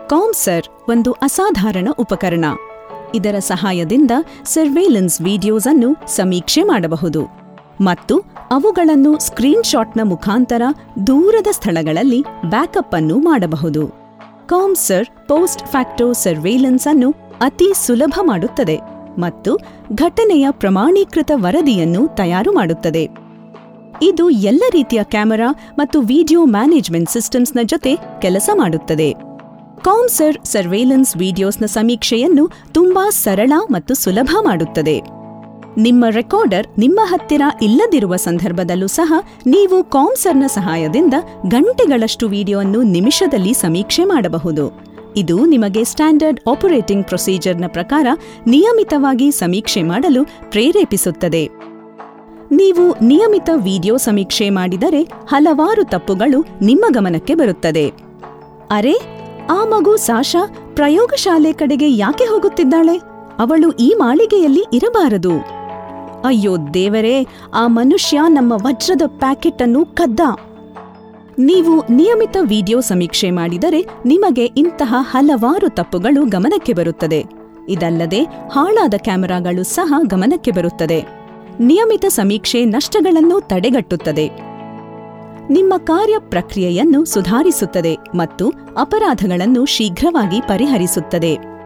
ಕಾಮ್ಸರ್ ಒಂದು ಅಸಾಧಾರಣ ಉಪಕರಣ ಇದರ ಸಹಾಯದಿಂದ ಸರ್ವೇಲೆನ್ಸ್ ವಿಡಿಯೋಸ್ ಅನ್ನು ಸಮೀಕ್ಷೆ ಮಾಡಬಹುದು ಮತ್ತು ಅವುಗಳನ್ನು ಸ್ಕ್ರೀನ್ಶಾಟ್ನ ಮುಖಾಂತರ ದೂರದ ಸ್ಥಳಗಳಲ್ಲಿ ಬ್ಯಾಕಪ್ ಅನ್ನು ಮಾಡಬಹುದು ಕಾಮ್ಸರ್ ಪೋಸ್ಟ್ ಫ್ಯಾಕ್ಟೋ ಸರ್ವೇಲೆನ್ಸ್ ಅನ್ನು ಅತಿ ಸುಲಭ ಮಾಡುತ್ತದೆ ಮತ್ತು ಘಟನೆಯ ಪ್ರಮಾಣೀಕೃತ ವರದಿಯನ್ನು ತಯಾರು ಮಾಡುತ್ತದೆ ಇದು ಎಲ್ಲ ರೀತಿಯ ಕ್ಯಾಮೆರಾ ಮತ್ತು ವಿಡಿಯೋ ಮ್ಯಾನೇಜ್ಮೆಂಟ್ ಸಿಸ್ಟಮ್ಸ್ನ ಜೊತೆ ಕೆಲಸ ಮಾಡುತ್ತದೆ ಕಾಮ್ಸರ್ ಸರ್ವೇಲೆನ್ಸ್ ವಿಡಿಯೋಸ್ನ ಸಮೀಕ್ಷೆಯನ್ನು ತುಂಬಾ ಸರಳ ಮತ್ತು ಸುಲಭ ಮಾಡುತ್ತದೆ ನಿಮ್ಮ ರೆಕಾರ್ಡರ್ ನಿಮ್ಮ ಹತ್ತಿರ ಇಲ್ಲದಿರುವ ಸಂದರ್ಭದಲ್ಲೂ ಸಹ ನೀವು ಕಾಮ್ಸರ್ನ ಸಹಾಯದಿಂದ ಗಂಟೆಗಳಷ್ಟು ವಿಡಿಯೋವನ್ನು ನಿಮಿಷದಲ್ಲಿ ಸಮೀಕ್ಷೆ ಮಾಡಬಹುದು ಇದು ನಿಮಗೆ ಸ್ಟ್ಯಾಂಡರ್ಡ್ ಆಪರೇಟಿಂಗ್ ಪ್ರೊಸೀಜರ್ನ ಪ್ರಕಾರ ನಿಯಮಿತವಾಗಿ ಸಮೀಕ್ಷೆ ಮಾಡಲು ಪ್ರೇರೇಪಿಸುತ್ತದೆ ನೀವು ನಿಯಮಿತ ವಿಡಿಯೋ ಸಮೀಕ್ಷೆ ಮಾಡಿದರೆ ಹಲವಾರು ತಪ್ಪುಗಳು ನಿಮ್ಮ ಗಮನಕ್ಕೆ ಬರುತ್ತದೆ ಅರೆ ಆ ಮಗು ಸಾಶಾ ಪ್ರಯೋಗಶಾಲೆ ಕಡೆಗೆ ಯಾಕೆ ಹೋಗುತ್ತಿದ್ದಾಳೆ ಅವಳು ಈ ಮಾಳಿಗೆಯಲ್ಲಿ ಇರಬಾರದು ಅಯ್ಯೋ ದೇವರೇ ಆ ಮನುಷ್ಯ ನಮ್ಮ ವಜ್ರದ ಪ್ಯಾಕೆಟ್ ಅನ್ನು ಕದ್ದ ನೀವು ನಿಯಮಿತ ವಿಡಿಯೋ ಸಮೀಕ್ಷೆ ಮಾಡಿದರೆ ನಿಮಗೆ ಇಂತಹ ಹಲವಾರು ತಪ್ಪುಗಳು ಗಮನಕ್ಕೆ ಬರುತ್ತದೆ ಇದಲ್ಲದೆ ಹಾಳಾದ ಕ್ಯಾಮೆರಾಗಳು ಸಹ ಗಮನಕ್ಕೆ ಬರುತ್ತದೆ ನಿಯಮಿತ ಸಮೀಕ್ಷೆ ನಷ್ಟಗಳನ್ನು ತಡೆಗಟ್ಟುತ್ತದೆ ನಿಮ್ಮ ಕಾರ್ಯ ಪ್ರಕ್ರಿಯೆಯನ್ನು ಸುಧಾರಿಸುತ್ತದೆ ಮತ್ತು ಅಪರಾಧಗಳನ್ನು ಶೀಘ್ರವಾಗಿ ಪರಿಹರಿಸುತ್ತದೆ